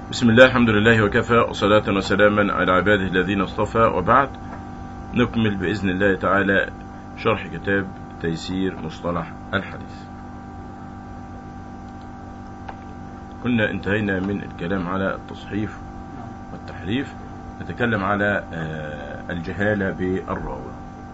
بسم الله الحمد لله وكفى وصلاة وسلاما على عباده الذين اصطفى وبعد نكمل بإذن الله تعالى شرح كتاب تيسير مصطلح الحديث كنا انتهينا من الكلام على التصحيف والتحريف نتكلم على الجهالة بالراوي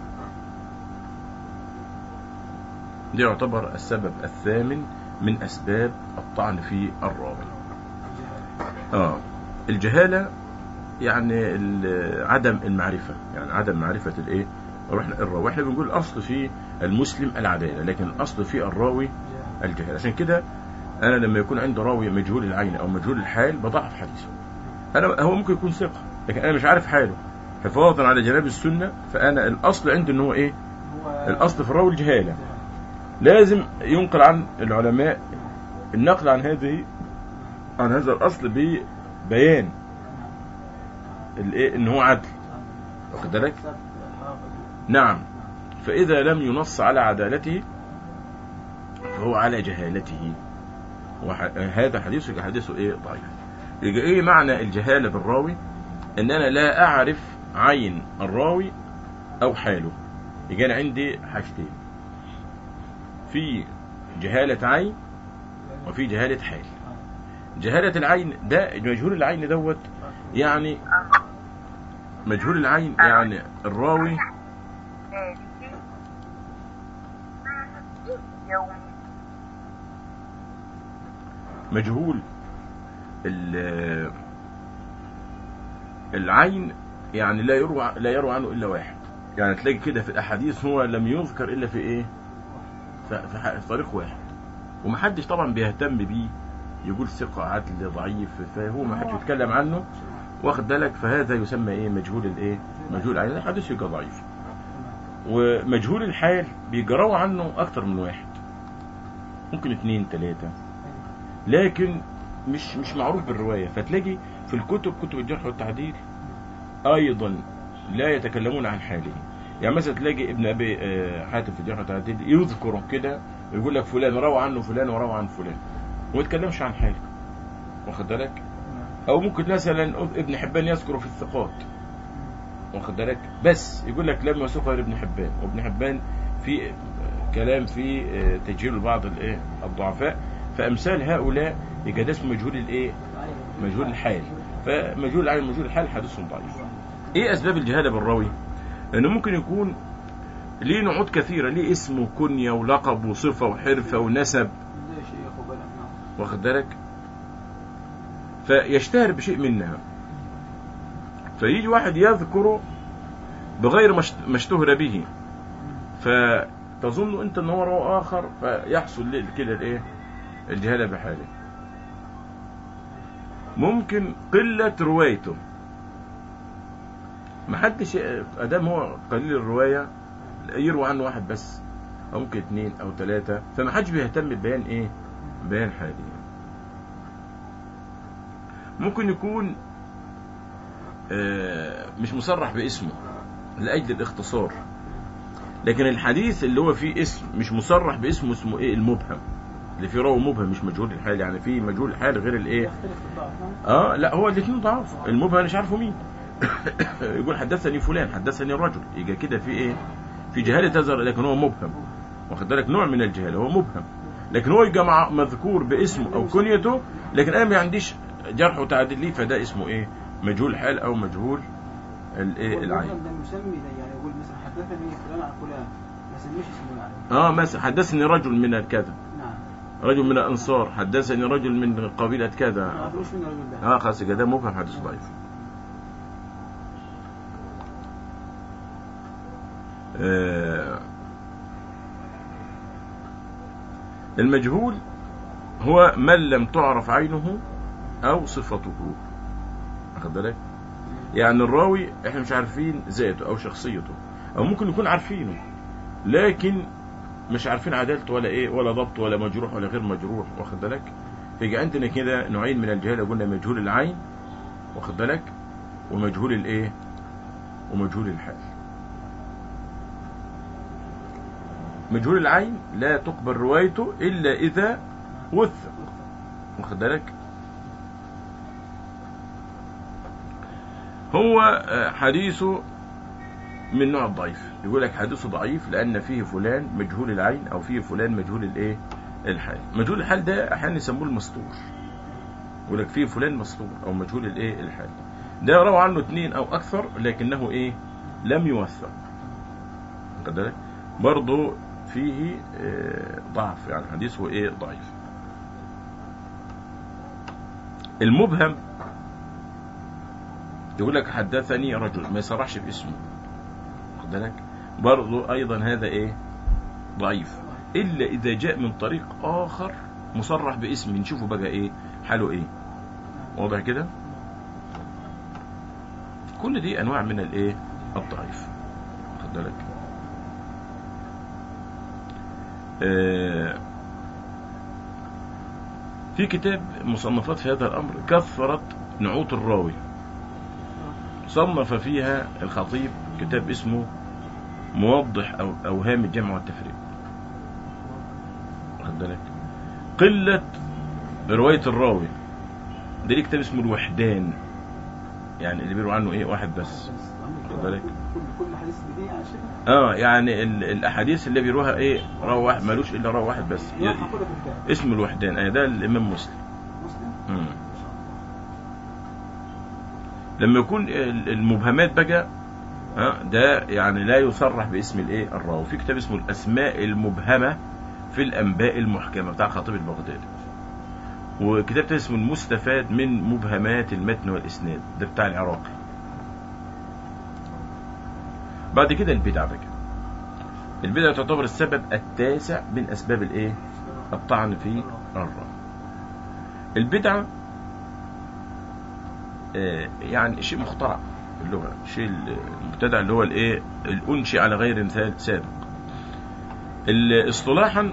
دي يعتبر السبب الثامن من أسباب الطعن في الراوي آه الجهالة يعني عدم المعرفة يعني عدم معرفة الايه الراوي احنا بنقول الاصل في المسلم العدالة لكن الاصل في الراوي الجهالة عشان كده انا لما يكون عندي راوي مجهول العين او مجهول الحال بضعف حديثه انا هو ممكن يكون ثقة لكن انا مش عارف حاله حفاظا على جناب السنة فانا الاصل عندي ان هو ايه الاصل في الراوي الجهالة لازم ينقل عن العلماء النقل عن هذه عن هذا الاصل ببيان الايه ان هو عدل واخد بالك نعم فاذا لم ينص على عدالته فهو على جهالته وهذا حديثه حديثه ايه ضعيف يبقى ايه معنى الجهاله بالراوي ان انا لا اعرف عين الراوي او حاله يبقى انا عندي حاجتين في جهاله عين وفي جهاله حال جهالة العين ده مجهول العين دوت يعني مجهول العين يعني الراوي مجهول العين يعني لا يروى لا يروى عنه الا واحد يعني تلاقي كده في الاحاديث هو لم يذكر الا في ايه في طريق واحد ومحدش طبعا بيهتم بيه يقول ثقة عدل ضعيف فهو ما حدش يتكلم عنه واخد بالك فهذا يسمى ايه مجهول الايه مجهول العين الحديث يبقى ضعيف ومجهول الحال بيجروا عنه اكتر من واحد ممكن اثنين ثلاثة لكن مش مش معروف بالرواية فتلاقي في الكتب كتب الجرح والتعديل ايضا لا يتكلمون عن حاله يعني مثلا تلاقي ابن ابي حاتم في الجرح والتعديل يذكر كده يقول لك فلان روى عنه فلان وروى عن فلان وما يتكلمش عن حاله واخد بالك او ممكن مثلا ابن حبان يذكره في الثقات واخد بالك بس يقول لك لم يسوق غير ابن حبان وابن حبان في كلام في تجهيل بعض الايه الضعفاء فامثال هؤلاء يبقى ده اسمه مجهول الايه مجهول الحال فمجهول العين مجهول الحال حديثهم ضعيف ايه اسباب الجهاله بالراوي انه ممكن يكون ليه نعود كثيره ليه اسم وكنيه ولقب وصفه وحرفه ونسب واخد بالك فيشتهر بشيء منها فيجي واحد يذكره بغير ما اشتهر به فتظن انت ان هو روى اخر فيحصل كده الايه الجهاله بحاله ممكن قله روايته ما حدش ادام هو قليل الروايه يروى عنه واحد بس او ممكن اثنين او ثلاثه فما حدش بيهتم ببيان ايه بيان حالي ممكن يكون مش مصرح باسمه لأجل الاختصار لكن الحديث اللي هو فيه اسم مش مصرح باسمه اسمه ايه المبهم اللي فيه راوي مبهم مش مجهول الحال يعني فيه مجهول الحال غير الايه اه لا هو الاثنين ضعاف المبهم مش عارفه مين يقول حدثني فلان حدثني الرجل يبقى كده في ايه في جهاله تظهر لكن هو مبهم واخد بالك نوع من الجهاله هو مبهم لكن هو يبقى مذكور باسمه او كنيته لكن انا ما عنديش جرح وتعديل ليه فده اسمه ايه مجهول حال او مجهول الايه العين ده مسمي ده يعني يقول مثلا حدثني فلان عن فلان ما سميش اسمه يعني اه مثلا حدثني رجل من كذا نعم رجل من الانصار حدثني رجل من قبيله ما كذا عرفوش من الرجل ده اه خلاص يبقى ده مبهم حديث ضعيف آه المجهول هو من لم تعرف عينه او صفته واخد بالك يعني الراوي احنا مش عارفين ذاته او شخصيته او ممكن نكون عارفينه لكن مش عارفين عدالته ولا ايه ولا ضبط ولا مجروح ولا غير مجروح واخد بالك فيجي عندنا كده نوعين من الجهاله قلنا مجهول العين واخد بالك ومجهول الايه ومجهول الحال مجهول العين لا تقبل روايته الا اذا وثق واخد بالك هو آه، حديثه من نوع الضعيف يقول لك حديثه ضعيف لان فيه فلان مجهول العين او فيه فلان مجهول الايه الحال مجهول الحال ده احيانا يسموه المستور يقول لك فيه فلان مستور او مجهول الايه الحال ده روى عنه اثنين او اكثر لكنه ايه لم يوثق واخد بالك برضه فيه آه، ضعف يعني حديثه ايه ضعيف المبهم يقول لك حدثني رجل ما يصرحش باسمه واخد بالك برضه ايضا هذا ايه ضعيف الا اذا جاء من طريق اخر مصرح باسم نشوفه بقى ايه حاله ايه واضح كده كل دي انواع من الايه الضعيف واخد بالك آه، في كتاب مصنفات في هذا الامر كثرت نعوت الراوي صنف فيها الخطيب كتاب اسمه موضح أو أوهام الجمع والتفريق واخد بالك قلة رواية الراوي ده ليه كتاب اسمه الوحدان يعني اللي بيروي عنه ايه واحد بس خد بالك. كل كل حديث بديه على شكل اه يعني ال- الاحاديث اللي بيروها ايه راوي واحد ملوش الا راوي واحد بس لا هاخدها في الكتاب اسمه الوحدان آه ده الامام مسلم مسلم مم. لما يكون ال- المبهمات بقى ها ده يعني لا يصرح باسم الايه الراوي في كتاب اسمه الاسماء المبهمه في الانباء المحكمه بتاع الخطيب البغدادي وكتاب تاني اسمه المستفاد من مبهمات المتن والاسناد ده بتاع العراقي بعد كده البدع بقى البدع تعتبر السبب التاسع من اسباب الايه الطعن في الراوي البدعه آه، يعني شيء مخترع في اللغة شيء المبتدع اللي هو الايه الانشئ على غير مثال سابق ال- اصطلاحا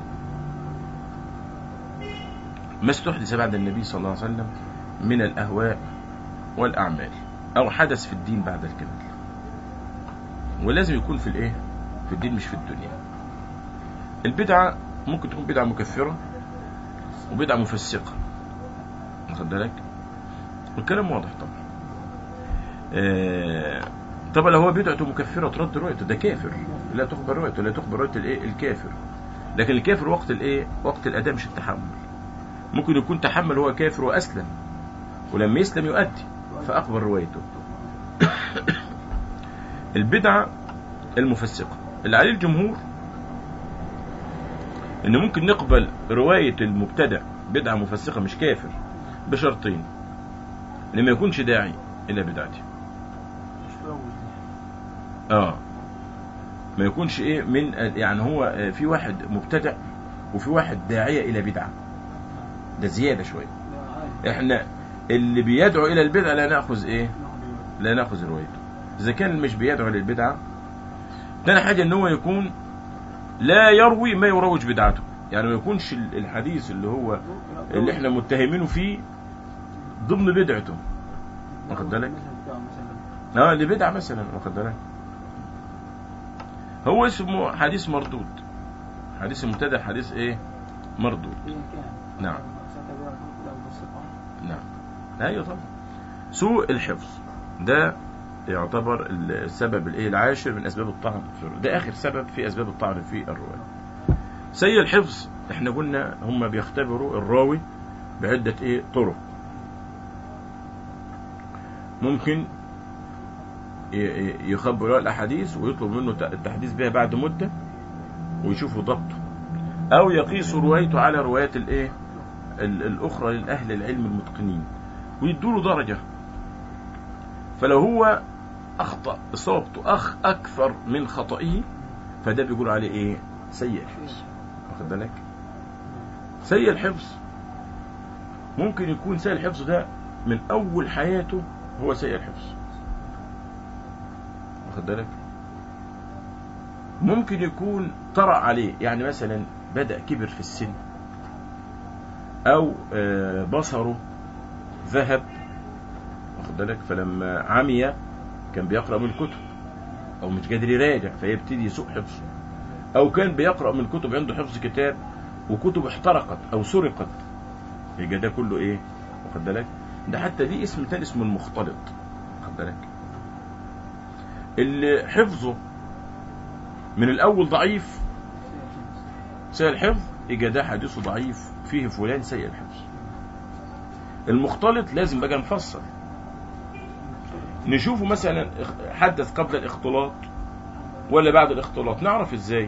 ما استحدث بعد النبي صلى الله عليه وسلم من الاهواء والاعمال او حدث في الدين بعد الكمال ولازم يكون في الايه في الدين مش في الدنيا البدعة ممكن تكون بدعة مكفرة وبدعة مفسقة واخد بالك والكلام واضح طبعا آه، طبعا لو هو بدعته مكفره ترد رؤيته ده كافر لا تقبل رؤيته لا تقبل رؤيه الايه الكافر لكن الكافر وقت الايه وقت الاداء مش التحمل ممكن يكون تحمل هو كافر واسلم ولما يسلم يؤدي فاقبل روايته البدعه المفسقه اللي عليه الجمهور ان ممكن نقبل روايه المبتدع بدعه مفسقه مش كافر بشرطين ان ما يكونش داعي الى بدعته مش بروج اه ما يكونش ايه من يعني هو آه، في واحد مبتدع وفي واحد داعيه الى بدعه ده زياده شويه لا عادي احنا اللي بيدعو الى البدعه لا ناخذ ايه ناخد لا ناخذ روايته اذا كان مش بيدعو للبدعه تاني حاجه ان هو يكون لا يروي ما يروج بدعته يعني ما يكونش ال- الحديث اللي هو اللي احنا متهمينه فيه ضمن بدعته واخد بالك؟ مثلا مثلا اه لبدعه مثلا واخد بالك هو اسمه حديث مردود حديث المبتدع حديث ايه مردود ايا كان نعم. ساعتها بقى نقول او بالثقه نعم ايوه طبعا سوء الحفظ ده يعتبر السبب الايه العاشر من اسباب الطعن في الرواية. ده اخر سبب في اسباب الطعن في الروايه سيء الحفظ احنا قلنا هم بيختبروا الراوي بعده ايه طرق ممكن ي- ي- يخبر الاحاديث ويطلب منه التحديث بها بعد مده ويشوفوا ضبطه او يقيس روايته على روايات الايه ال- الاخرى للاهل العلم المتقنين ويدوا له درجه فلو هو اخطا اصابته اخ اكثر من خطئه فده بيقول عليه ايه سيء الحفظ واخد بالك سيء الحفظ ممكن يكون سيء الحفظ ده من اول حياته هو سيء الحفظ واخد بالك ممكن يكون طرأ عليه يعني مثلا بدأ كبر في السن او آه، بصره ذهب واخد بالك فلما عمي كان بيقرأ من الكتب او مش قادر يراجع فيبتدي يسوء حفظه او كان بيقرأ من الكتب عنده حفظ كتاب وكتب احترقت او سرقت يبقى ده كله ايه واخد بالك ده حتى ليه اسم تاني اسمه المختلط واخد بالك اللي حفظه من الاول ضعيف سيء الحفظ يبقى ده حديثه ضعيف فيه فلان سيء الحفظ المختلط لازم بقى نفسر نشوفه مثلا حدث قبل الاختلاط ولا بعد الاختلاط نعرف ازاي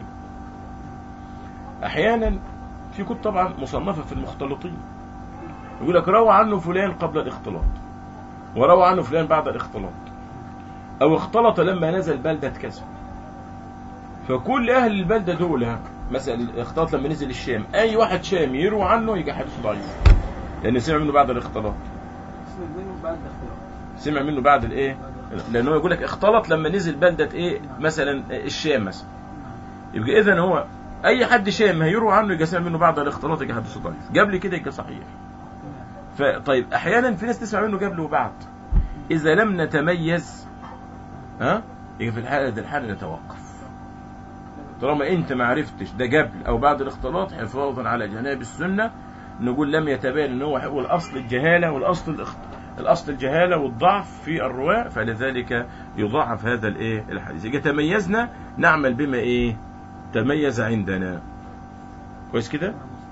احيانا في كتب طبعا مصنفه في المختلطين يقول لك روى عنه فلان قبل الاختلاط وروى عنه فلان بعد الاختلاط او اختلط لما نزل بلده كذا فكل اهل البلده دول مثلا اختلط لما نزل الشام اي واحد شامي يروى عنه يبقى حديثه ضعيف لان سمع منه بعد الاختلاط اسم منه بعد الاختلاط سمع منه بعد الايه لان هو يقول لك اختلط لما نزل بلده ايه مثلا الشام مثلا يبقى اذا هو اي حد شام هيروى عنه يبقى سمع منه بعد الاختلاط يبقى حديثه ضعيف قبل كده يبقى صحيح فطيب احيانا في ناس تسمع منه قبل وبعد اذا لم نتميز ها يبقى في الحاله دي الحاله نتوقف طالما انت ما عرفتش ده قبل او بعد الاختلاط حفاظا على جناب السنه نقول لم يتبين ان هو هو الاصل الجهاله والاصل الاخت... الاصل الجهاله والضعف في الرواه فلذلك يضاعف هذا الايه الحديث اذا تميزنا نعمل بما ايه تميز عندنا كويس كده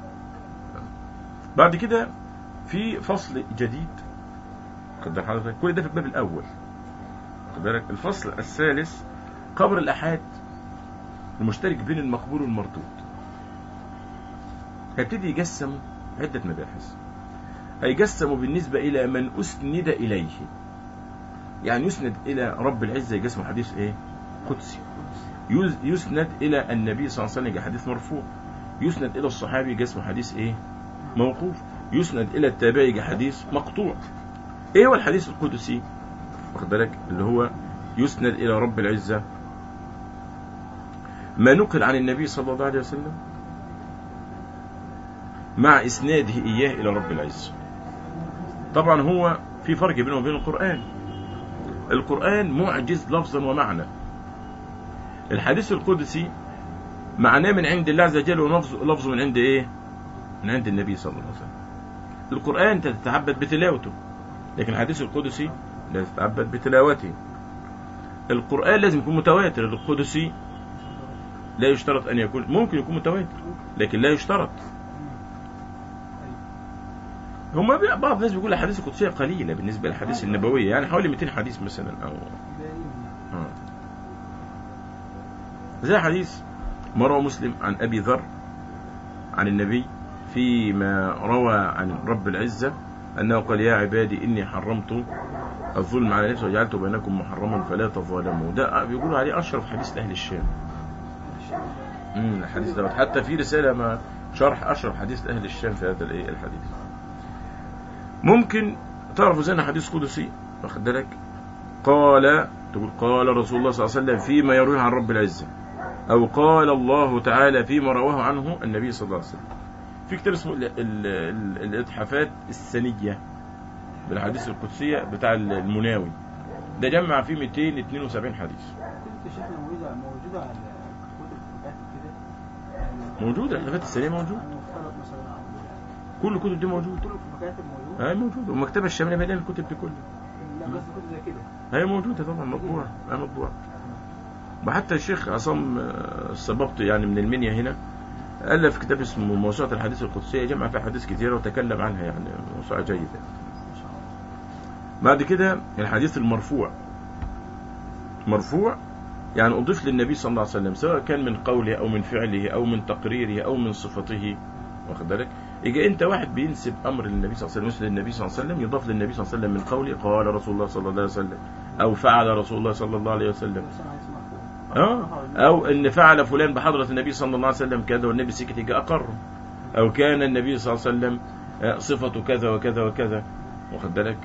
بعد كده في فصل جديد خد بال حضرتك كل ده في الباب الاول خد بالك الفصل الثالث قبر الاحاد المشترك بين المقبول والمردود هيبتدي يقسم عدة مباحث هيقسم بالنسبة إلى من أسند إليه يعني يسند إلى رب العزة يقسم حديث إيه قدسي يز- يسند إلى النبي صلى الله عليه وسلم حديث مرفوع يسند إلى الصحابي يقسم حديث إيه موقوف يسند إلى التابعي حديث مقطوع إيه هو الحديث القدسي واخد بالك اللي هو يسند إلى رب العزة ما نقل عن النبي صلى الله عليه وسلم مع إسناده إياه إلى رب العزة طبعا هو في فرق بينه وبين القرآن القرآن معجز لفظا ومعنى الحديث القدسي معناه من عند الله عز وجل ولفظه لفظه من عند ايه من عند النبي صلى الله عليه وسلم القرآن انت تتعبد بتلاوته لكن الحديث القدسي لا تتعبد بتلاوته القرآن لازم يكون متواتر القدسي لا يشترط أن يكون ممكن يكون متواتر لكن لا يشترط هم بي- بعض الناس بيقول الحديث القدسية قليلة بالنسبة للحديث النبوية يعني حوالي 200 حديث مثلا أو آه. زي حديث ما روى مسلم عن أبي ذر عن النبي فيما روى عن رب العزة أنه قال يا عبادي إني حرمت الظلم على نفسي وجعلت بينكم محرما فلا تظالموا ده بيقولوا عليه أشرف حديث لأهل الشام امم الحديث دوت حتى في رسالة ما شرح أشرف حديث لأهل الشام في هذا الإيه الحديث ممكن تعرفوا زي حديث قدسي واخد بالك قال تقول قال رسول الله صلى الله عليه وسلم فيما يرويه عن رب العزة أو قال الله تعالى فيما رواه عنه النبي صلى الله عليه وسلم في كتاب اسمه ال- ال- ال- الإتحافات السنية بالحديث القدسية بتاع المناوي ده جمع فيه 272 حديث كنت شيخنا موجودة موجودة على كتب بتاعت كده يعني موجودة الإتحافات السنية موجودة عن مفترض مثلا أو كل الكتب دي موجودة كل المكاتب موجودة هاي موجودة والمكتبة الشاملة مليانة الكتب دي كلها لا بس كتب زي كده هي موجودة طبعا مطبوعة هي مطبوعة وحتى الشيخ عصام آه، السبابطي يعني من المنيا هنا ألف كتاب اسمه موسوعة الحديث القدسية جمع فيها أحاديث كثيرة وتكلم عنها يعني موسوعة جيدة ما شاء الله بعد كده الحديث المرفوع مرفوع يعني أضيف للنبي صلى الله عليه وسلم سواء كان من قوله أو من فعله أو من تقريره أو من صفته واخد بالك يجي أنت واحد بينسب أمر للنبي صلى الله عليه وسلم مثل النبي صلى الله عليه وسلم يضاف للنبي صلى الله عليه وسلم من قوله قال رسول الله صلى الله عليه وسلم أو فعل رسول الله صلى الله عليه وسلم بس أنا عايز مرفوع اه او ان فعل فلان بحضره النبي صلى الله عليه وسلم كذا والنبي سكت يجي اقر او كان النبي صلى الله عليه وسلم آه، صفته كذا وكذا وكذا واخد بالك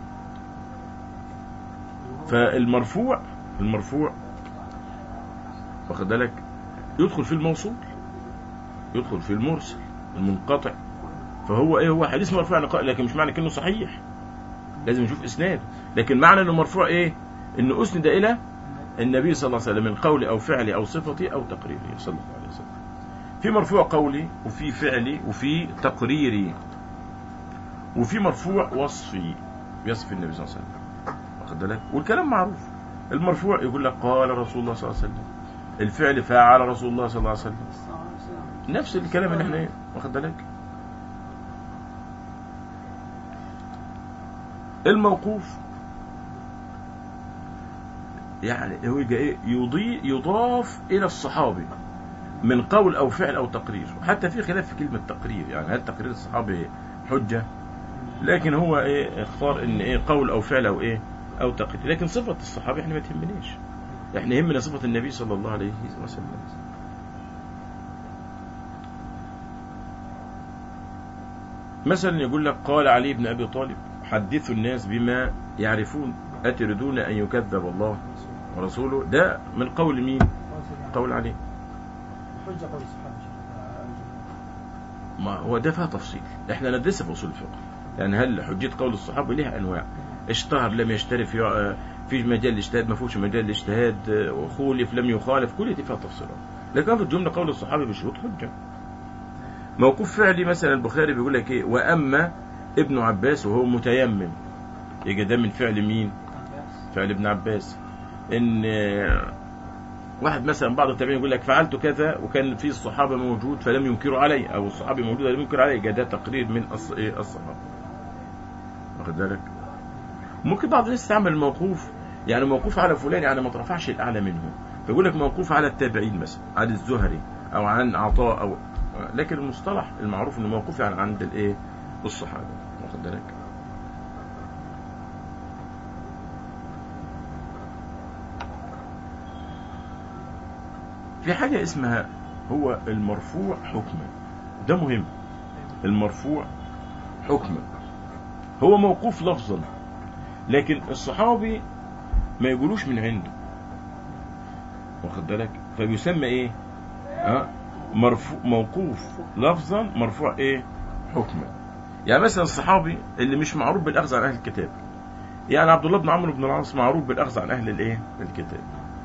فالمرفوع المرفوع واخد بالك يدخل في الموصول يدخل في المرسل المنقطع فهو ايه هو حديث مرفوع يعني قائل، لكن مش معنى كانه صحيح لازم نشوف اسناد لكن معنى انه مرفوع ايه انه اسند الى النبي صلى الله عليه وسلم من قول او فعل او صفة او تقريره صلى الله عليه وسلم في مرفوع قولي وفي فعلي وفي تقريري وفي مرفوع وصفي بيصف النبي صلى الله عليه وسلم واخد بالك والكلام معروف المرفوع يقول لك قال رسول الله صلى الله عليه وسلم الفعل فعل رسول الله صلى الله عليه وسلم الصلاة والسلام. نفس الكلام اللي احنا ايه واخد بالك الموقوف يعني هو يجي ايه يضي يضاف الى الصحابي من قول او فعل او تقرير وحتى في خلاف في كلمه تقرير يعني هل تقرير الصحابي حجه لكن هو ايه اختار ان ايه قول او فعل او ايه او تقرير لكن صفه الصحابي احنا ما تهمناش احنا يهمنا صفه النبي صلى الله عليه وسلم مثلا يقول لك قال علي بن ابي طالب حدثوا الناس بما يعرفون اتردون ان يكذب الله ورسوله ده من قول مين قول علي حجة قول الصحابة شيخ. ما هو ده فيها تفصيل احنا ندرسها في اصول الفقه يعني هل حجيه قول الصحابه ليها انواع اشتهر لم يشتري في آه، في مجال الاجتهاد ما فيهوش مجال الاجتهاد آه، وخولف لم يخالف كل دي فيها تفصيلات لكن في الجمله قول الصحابه بشروط حجه موقوف فعلي مثلا البخاري بيقول لك ايه واما ابن عباس وهو متيمم يجي ده من فعل مين عباس. فعل ابن عباس ان آه، واحد مثلا بعض التابعين يقول لك فعلت كذا وكان في الصحابه موجود فلم ينكروا علي او الصحابي موجود ولم ينكر علي يبقى ده تقرير من الص- إيه، الصحابه واخد بالك ممكن بعض الناس تعمل موقوف يعني موقوف على فلان يعني ما ترفعش الاعلى منه فيقول لك موقوف على التابعين مثلا عن الزهري او عن عطاء او لكن المصطلح المعروف انه موقوف يعني عند الايه الصحابه واخد بالك في حاجة اسمها هو المرفوع حكما ده مهم المرفوع حكما هو موقوف لفظا لكن الصحابي ما يقولوش من عنده واخد بالك فبيسمى ايه ها مرفوع موقوف لفظا مرفوع ايه حكما يعني مثلا الصحابي اللي مش معروف بالاخذ عن اهل الكتاب يعني عبد الله بن عمرو بن العاص معروف بالاخذ عن اهل الايه الكتاب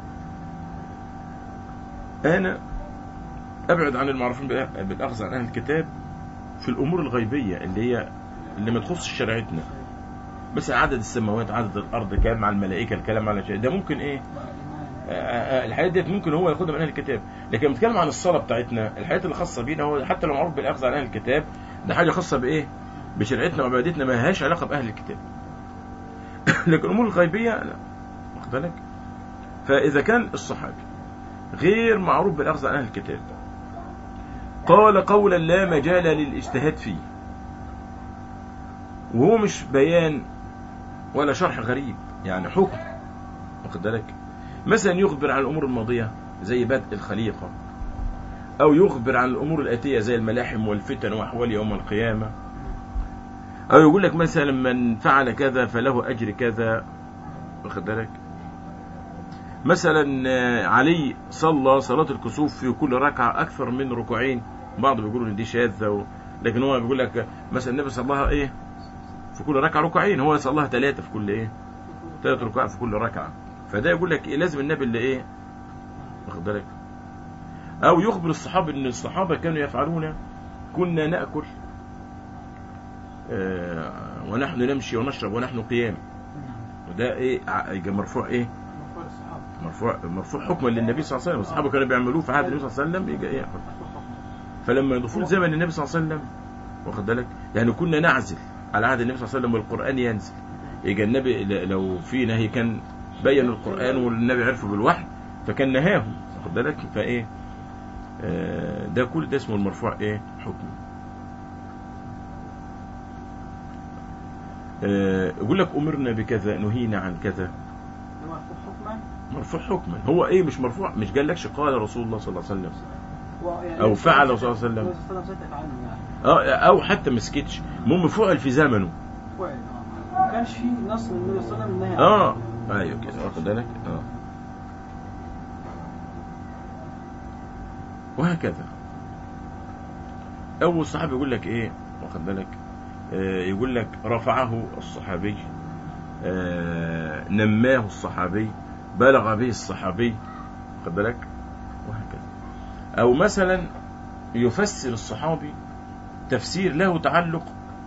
أنا أبعد عن المعروفين بالأ- بالأخذ عن أهل الكتاب في الأمور الغيبية اللي هي اللي ما تخصش شريعتنا مثلا عدد السماوات عدد الأرض كلام مع الملائكة الكلام على شيء ده ممكن إيه آه، آه، الحاجات ديت ممكن هو ياخدها من أهل الكتاب لكن لما بنتكلم عن الصلاة بتاعتنا الحاجات اللي خاصة بينا هو حتى لو معروف بالأخذ عن أهل الكتاب ده حاجة خاصة بإيه بشريعتنا وعبادتنا ما لهاش علاقة بأهل الكتاب لكن الأمور الغيبية لا واخد بالك فإذا كان الصحابي غير معروف بالأخذ عن أهل الكتاب قال قولا لا مجال للاجتهاد فيه وهو مش بيان ولا شرح غريب يعني حكم واخد بالك مثلا يخبر عن الأمور الماضية زي بدء الخليقة أو يخبر عن الأمور الآتية زي الملاحم والفتن وأحوال يوم القيامة أو يقول لك مثلا من فعل كذا فله أجر كذا واخد بالك مثلا آه، علي صلى صلاة الكسوف في كل ركعة أكثر من ركوعين بعض بيقولوا إن دي شاذة و... لكن هو بيقول لك مثلا النبي صلى الله إيه في كل ركعة ركوعين هو صلاها ثلاثة في كل إيه ثلاث ركوع في كل ركعة فده يقول لك إيه لازم النبي اللي إيه واخد بالك أو يخبر الصحابة إن الصحابة كانوا يفعلون كنا نأكل آه، ونحن نمشي ونشرب ونحن قيام وده إيه ع- يبقى مرفوع إيه مرفوع الصحابة مرفوع مرفوع حكما للنبي صلى الله عليه وسلم الصحابه كانوا بيعملوه في عهد النبي صلى الله عليه وسلم يجي ايه حكم. مرفوع حكم. فلما يضيفون زمن النبي صلى الله عليه وسلم واخد بالك يعني كنا نعزل على عهد النبي صلى الله عليه وسلم والقران ينزل يجي النبي ل- لو في نهي كان بين القران والنبي عرفه بالوحي فكان نهاهم واخد بالك فايه آه، ده كل ده اسمه المرفوع ايه حكم آه، يقول لك امرنا بكذا نهينا عن كذا ده مرفوع حكما مرفوع حكما هو ايه مش مرفوع مش قال لكش قال رسول الله صلى الله عليه وسلم و- يعني أو فعل صلى الله عليه وسلم. النبي صلى الله عليه وسلم عنه يعني اه او حتى ما سكتش المهم فعل في زمنه فعل اه ما كانش في نص من النبي صلى الله عليه وسلم نهى اه عنه. ايوه كده واخد بالك اه وهكذا اول صحابي يقول لك ايه واخد بالك آه يقول لك رفعه الصحابي آه نماه الصحابي بلغ به الصحابي واخد بالك وهكذا او مثلا يفسر الصحابي تفسير له تعلق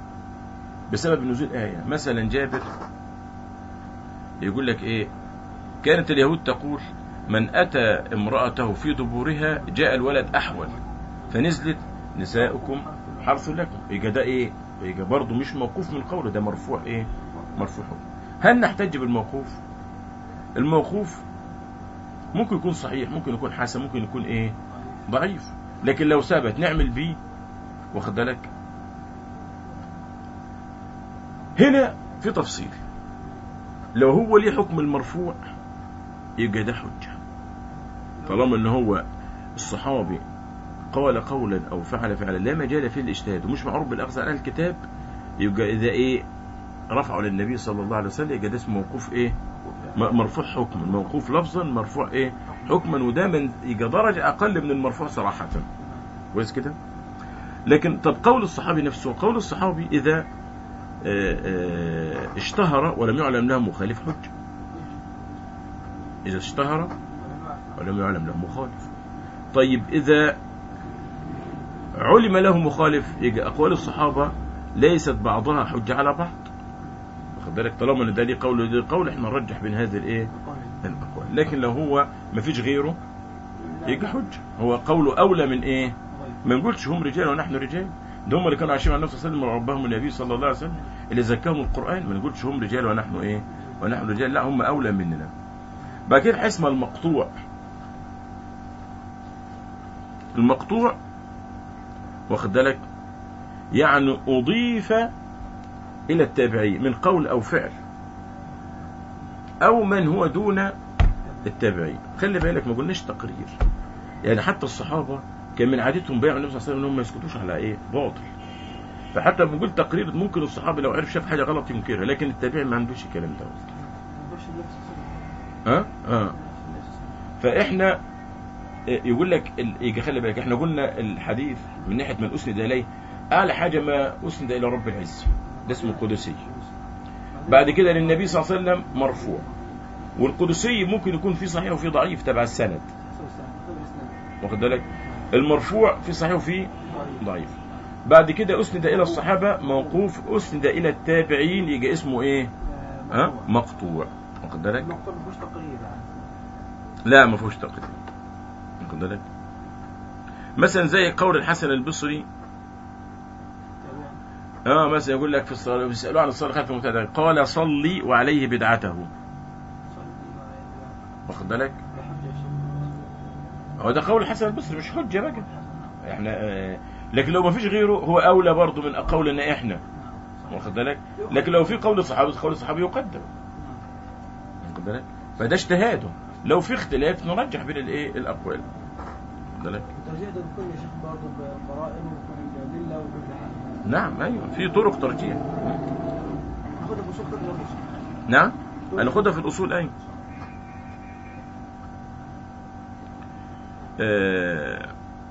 بسبب نزول آية مثلا جابر يقول لك إيه كانت اليهود تقول من أتى امرأته في دبورها جاء الولد أحول فنزلت نساؤكم حرث لكم يبقى ده إيه يبقى برضه مش موقوف من قوله ده مرفوع إيه مرفوع حكم هل نحتج بالموقوف الموقوف ممكن يكون صحيح ممكن يكون حسن ممكن يكون إيه ضعيف لكن لو ثبت نعمل بيه واخد بالك هنا في تفصيل لو هو ليه حكم المرفوع يبقى ده حجة طالما ان هو الصحابي قال قولا او فعل فعلا لا مجال فيه الاجتهاد ومش معروف بالاخذ على الكتاب يبقى اذا ايه رفعه للنبي صلى الله عليه وسلم يبقى ده اسمه موقوف ايه م- مرفوع حكما موقوف لفظا مرفوع ايه حكما وده من يبقى درجة اقل من المرفوع صراحة كويس كده لكن طب قول الصحابي نفسه قول الصحابي اذا آه، آه، اشتهر ولم يعلم له مخالف حجة إذا اشتهر ولم يعلم له مخالف طيب إذا علم له مخالف يجي أقوال الصحابة ليست بعضها حجة على بعض واخد بالك طالما ان ده ليه قول ودي قول احنا نرجح بين هذه الايه الاقوال لكن لو هو ما فيش غيره يجي حجه هو قوله اولى من ايه ما نقولش هم رجال ونحن رجال ده هم اللي كانوا عايشين مع النبي صلى الله عليه وسلم وربهم النبي صلى الله عليه وسلم اللي زكاهم القران ما نقولش هم رجال ونحن ايه ونحن رجال لا هم اولى مننا بعد كده اسمه المقطوع المقطوع واخد بالك يعني اضيف الى التابعين من قول او فعل او من هو دون التابعين خلي بالك ما قلناش تقرير يعني حتى الصحابه كان من عادتهم بيع النبي صلى الله عليه وسلم انهم ما يسكتوش على ايه باطل فحتى لما بنقول تقرير ممكن الصحابي لو عرف شاف حاجه غلط ينكرها لكن التابعي ما عندوش الكلام ده ها اه فاحنا آه، يقول لك ال- يجي خلي بالك احنا قلنا الحديث من ناحيه من اسند اليه اعلى حاجه ما اسند الى رب العزه ده اسمه القدسي بعد كده للنبي صلى الله عليه وسلم مرفوع والقدسي ممكن يكون فيه صحيح وفيه ضعيف تبع السند واخد بالك المرفوع في صحيح وفيه ضعيف بعد كده اسند الى الصحابه موقوف اسند الى التابعين يجي اسمه ايه ها مقطوع واخد بالك المقطوع مفيهوش تقرير يعني لا ما فيهوش تقدير واخد بالك مثلا زي قول الحسن البصري اه مثلا يقول لك في الصلاه بيسالوه عن الصلاه خلف المبتدع قال صلي وعليه بدعته واخد بالك هو ده قول الحسن البصري مش حجه بقى احنا آه لكن لو ما فيش غيره هو اولى برضه من قولنا احنا واخد بالك لكن لو في قول صحابي قول صحابي يقدم واخد بالك فده اجتهاده لو في اختلاف نرجح بين الايه الاقوال واخد بالك الترجيح ده بيكون يا شيخ برضه بالقرائن وبكل الأدلة وكل حاجة نعم ايوه في طرق ترجيح ناخدها بوصول كل رجل نعم هناخدها في الاصول ايوه آه،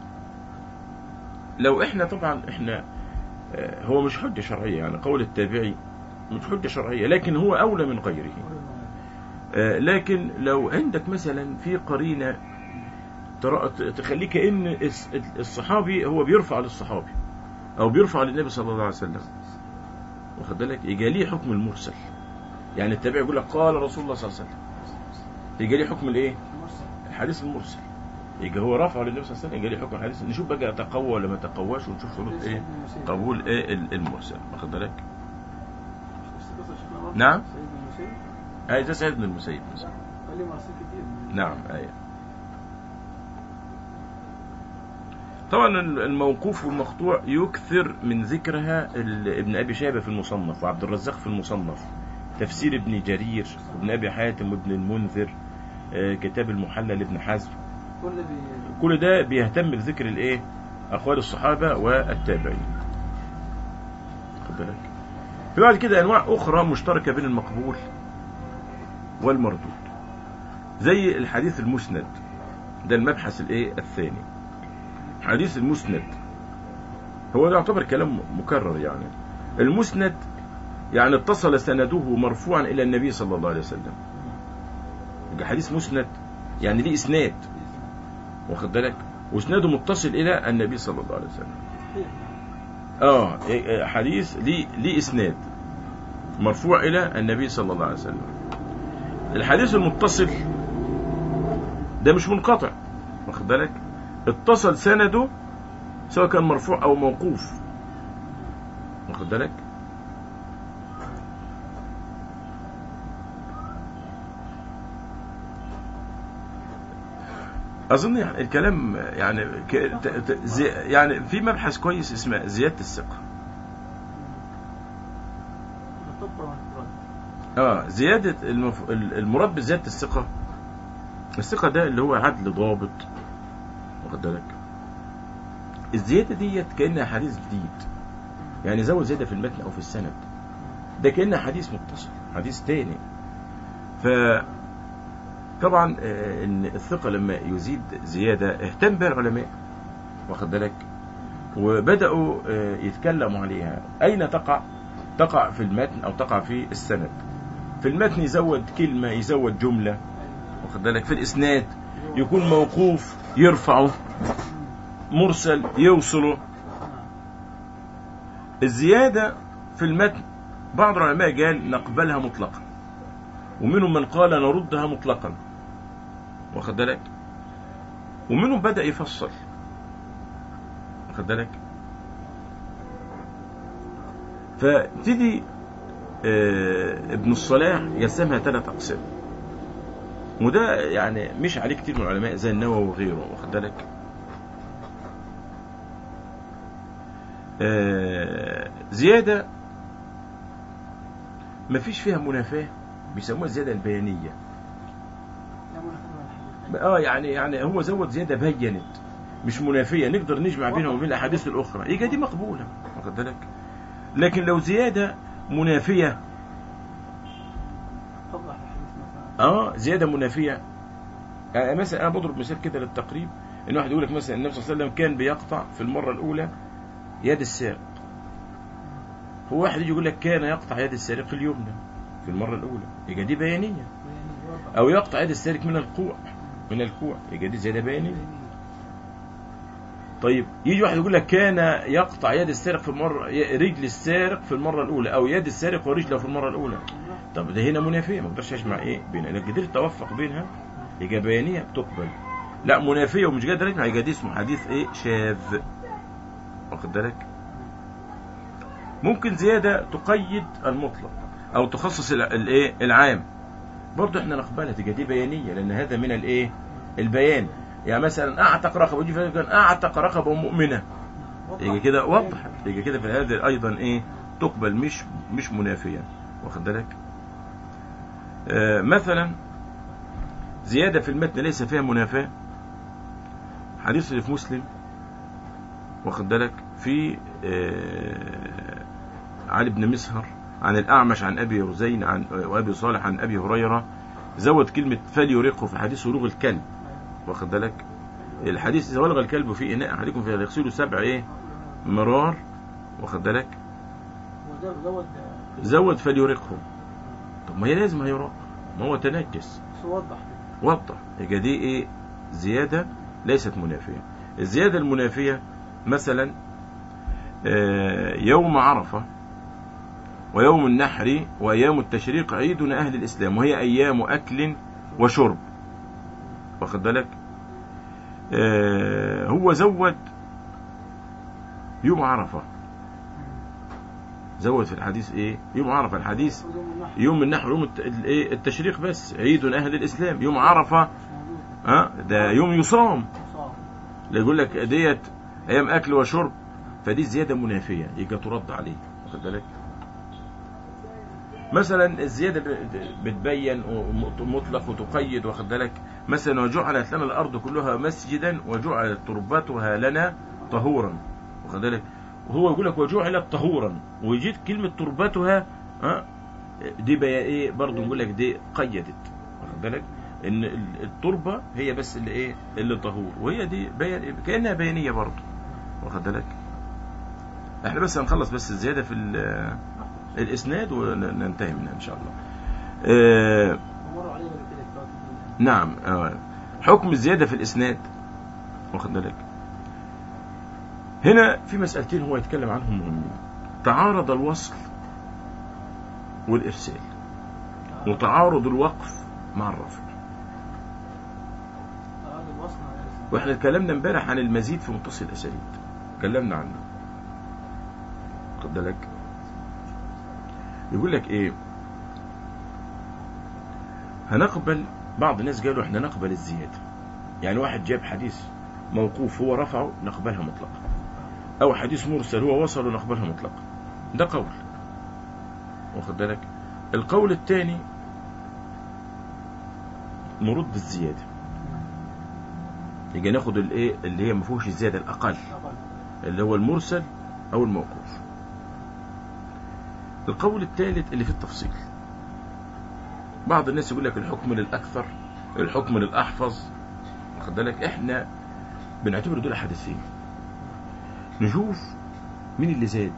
لو احنا طبعا احنا آه، هو مش حجه شرعيه يعني قول التابعي مش حجه شرعيه لكن هو اولى من غيره آه، لكن لو عندك مثلا في قرينه ترى- تخليك ان الس- الصحابي هو بيرفع للصحابي او بيرفع للنبي صلى الله عليه وسلم واخد بالك يجي ليه حكم المرسل يعني التابعي يقول لك قال رسول الله صلى الله عليه وسلم يجي ليه حكم الايه الحديث المرسل يجي هو رافعه للنبي صلى الله عليه وسلم يجي ليه حكم الحديث نشوف بقى تقوى ولا ما تقواش ونشوف شروط ايه قبول ايه ال- المرسل واخد بالك نعم. سيدنا المسيب اي ده سيد بن المسيب مثلا قال لي مراسيل كتير نعم أي طبعا الموقوف والمقطوع يكثر من ذكرها ال- ابن أبي شيبة في المصنف وعبد الرزاق في المصنف تفسير ابن جرير وابن أبي حاتم وابن المنذر آه، كتاب المحلى لابن حزم كل ده بي- كل ده بيهتم بذكر الايه أقوال الصحابة والتابعين خد بالك في بعد كده أنواع أخرى مشتركة بين المقبول والمردود زي الحديث المسند ده المبحث الايه الثاني حديث المسند هو ده يعتبر كلام مكرر يعني المسند يعني اتصل سنده مرفوعا الى النبي صلى الله عليه وسلم يبقى حديث مسند يعني ليه اسناد واخد بالك واسناده متصل الى النبي صلى الله عليه وسلم اه إيه- حديث ليه ليه اسناد مرفوع الى النبي صلى الله عليه وسلم الحديث المتصل ده مش منقطع واخد بالك اتصل سنده سواء كان مرفوع او موقوف واخد بالك اظن يعني الكلام يعني ك... ت... ت... زي... يعني في مبحث كويس اسمه زياده الثقه الطب والانفراد اه زياده المف... المراد بزياده الثقه الثقه ده اللي هو عدل ضابط واخد بالك الزياده ديت كانها حديث جديد يعني زود زياده في المتن او في السند ده كانها حديث متصل حديث تاني ف طبعا آه، ان الثقه لما يزيد زياده اهتم بها العلماء واخد بالك وبداوا آه، يتكلموا عليها اين تقع تقع في المتن او تقع في السند في المتن يزود كلمه يزود جمله واخد بالك في الاسناد يكون موقوف يرفعه مرسل يوصله الزيادة في المتن بعض العلماء قال نقبلها مطلقا ومنهم من قال نردها مطلقا واخد بالك ومنهم بدأ يفصل واخد بالك فتدي آه، ابن الصلاح يسمها ثلاث أقسام وده يعني مش عليه كتير من العلماء زي النووي وغيره واخد بالك آه، زيادة ما فيش فيها منافاة بيسموها الزيادة البيانية لا منافاة ولا حديث اه يعني يعني هو زود زيادة بينت مش منافية نقدر نجمع بينها وبين الأحاديث الأخرى يبقى دي مقبولة واخد بالك لكن لو زيادة منافية توضح الحديث مثلا اه زيادة منافية يعني مثلا أنا بضرب مثال كده للتقريب إن واحد يقول لك مثلا النبي صلى الله عليه وسلم كان بيقطع في المرة الأولى يد السارق هو واحد يجي يقول لك كان يقطع يد السارق اليمنى في المرة الأولى يبقى دي بيانية يعني واضح. أو يقطع يد السارق من الكوع من الكوع يبقى دي زيادة بيانية طيب يجي واحد يقول لك كان يقطع يد السارق في المرة رجل السارق في المرة الأولى أو يد السارق ورجله في المرة الأولى طب ده هنا منافية ما اقدرش اجمع ايه بينها لو قدرت اوفق بينها يبقى بيانية بتقبل لا منافية ومش قادر اجمع يبقى دي اسمه حديث ايه شاذ واخد بالك ممكن زيادة تقيد المطلق او تخصص ال- الايه العام برضه احنا نقبلها تبقى دي بيانية لان هذا من الايه البيان يعني مثلا اعتق رقبة يجي في كان اعتق رقبة مؤمنة وضح. يجي كده وضحت يجي كده في هذا ايضا ايه تقبل مش مش منافيا واخد بالك آه مثلا زيادة في المتن ليس فيها منافاة حديث اللي في مسلم واخد بالك في آه علي بن مسهر عن الأعمش عن أبي رزين عن وأبي صالح عن أبي هريرة زود كلمة فليرقه في حديث ولوغ الكلب واخد بالك الحديث إذا ولغ الكلب في إناء أحدكم فليغسله سبع إيه مرار واخد بالك وزود زود زود فليرقه طب ما هي لازم هيراق ما هو تنجس بس وضح وضح يبقى دي ايه زيادة ليست منافية الزيادة المنافية مثلا آه، يوم عرفة ويوم النحر وأيام التشريق عيدنا أهل الإسلام وهي أيام أكل وشرب واخد بالك آه، هو زود يوم عرفة زود في الحديث ايه يوم عرفة الحديث ويوم النحر يوم النحر يوم الت- الايه التشريق بس عيد أهل الإسلام يوم عرفة مش موجود ها ده يوم يصام مصاب اللي يقول لك ديت أيام أكل وشرب فدي زيادة منافية يبقى ترد عليه واخد بالك مثلا الزيادة ب- بتبين مطلق وتقيد واخد بالك مثلا وجعلت لنا الأرض كلها مسجدا وجعلت تربتها لنا طهورا واخد بالك وهو يقول لك وجعلت طهورا ويجيت كلمة تربتها ها دي بقى ايه برضه نقول لك دي قيدت واخد بالك ان ال- التربه هي بس اللي ايه اللي طهور وهي دي بيان كانها بيانيه برضه واخد بالك احنا بس هنخلص بس الزياده في ال- الاسناد وننتهي منها ان شاء الله آه ومروا عليه قبل كده كتاب نعم آه حكم الزياده في الاسناد واخد بالك هنا في مسألتين هو يتكلم عنهم مهمين تعارض الوصل والإرسال وتعارض الوقف مع الرفع هذا الوصل على الإسناد. واحنا اتكلمنا امبارح عن المزيد في متصل الاسانيد اتكلمنا عنه خد بالك يقول لك ايه هنقبل بعض الناس قالوا احنا نقبل الزياده يعني واحد جاب حديث موقوف هو رفعه نقبلها مطلقا او حديث مرسل هو وصله نقبلها مطلقا ده قول واخد بالك القول الثاني نرد الزياده يجي ناخد الايه اللي هي ما فيهوش الزياده الاقل أقل. اللي هو المرسل او الموقوف القول الثالث اللي في التفصيل بعض الناس يقول لك الحكم للاكثر الحكم للاحفظ واخد بالك احنا بنعتبر دول حديثين نشوف مين اللي زاد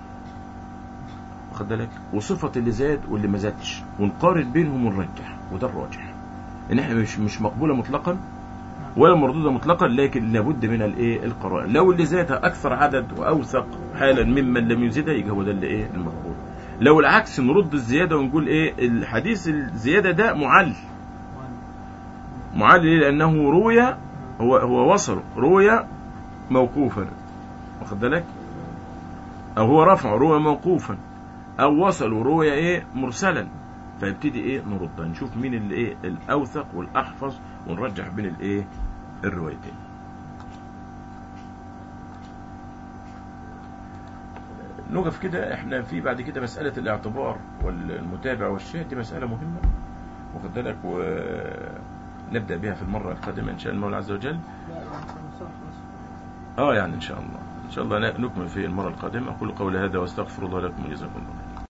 واخد بالك وصفة اللي زاد واللي ما زادش ونقارن بينهم ونرجح وده الراجح ان احنا مش مش مقبولة مطلقا ولا مردودة مطلقا لكن لابد من الايه القرائن لو اللي زادها اكثر عدد واوثق حالا ممن لم يزدها يبقى هو ده اللي ايه المقبول لو العكس نرد الزيادة ونقول ايه الحديث الزيادة ده معل معل ليه؟ لانه روي هو هو وصل روي موقوفا واخد بالك او هو رفع روي موقوفا او وصل وروي ايه مرسلا فيبتدي ايه نرد نشوف مين اللي ايه الاوثق والاحفظ ونرجح بين الايه الروايتين نقف كده احنا في بعد كده مسألة الاعتبار والمتابع والشاهد دي مسألة مهمة واخد بالك ونبدأ بها في المرة القادمة إن شاء الله عز وجل لا يعني خمسة خلاص. اه يعني إن شاء الله إن شاء الله نكمل في المرة القادمة أقول قولي هذا واستغفر الله لكم وجزاكم الله خيرا